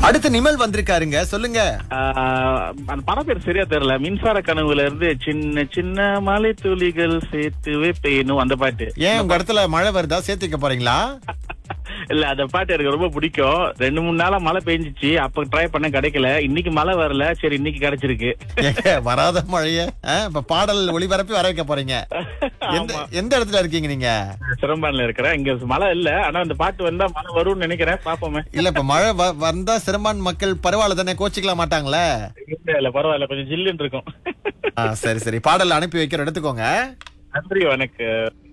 அடுத்து நிமல் வந்திருக்காருங்க சொல்லுங்க ஆஹ் அந்த படம் பேர் சரியா தெரியல மின்சார கனவுல இருந்து சின்ன சின்ன மலை துளிகள் சேர்த்து வைப்பேனும் அந்த பாட்டு ஏன் உங்க இடத்துல மழை வருதா சேர்த்து வைக்க போறீங்களா இல்ல அந்த பாட்டு எனக்கு ரொம்ப பிடிக்கும் ரெண்டு மூணு நாளா மழை பெஞ்சிச்சு அப்ப ட்ரை பண்ண கிடைக்கல இன்னைக்கு மழை வரல சரி இன்னைக்கு கிடைச்சிருக்கு ஏங்க, வராத மழைய ஆ, இப்ப பாடல் ஒளிபரப்பி வர வைக்க போறீங்க எந்த ஆமா. எந்த இடத்துல இருக்கீங்க நீங்க சிரம்பான்ல இருக்கிறேன் இங்க மழை இல்ல ஆனா அந்த பாட்டு வந்தா மழை வரும்னு நினைக்கிறேன் பாப்போமே இல்ல இப்ப மழை வ- வந்தா சிரமான் மக்கள் பரவாயில்ல தானே கோச்சிக்கலாம் மாட்டாங்களே இல்ல இல்ல பரவாயில்ல கொஞ்சம் ஜில்லுன்னு இருக்கும் ஆ, சரி சரி பாடல் அனுப்பி வைக்கிற எடுத்துக்கோங்க நன்றி வணக்கம்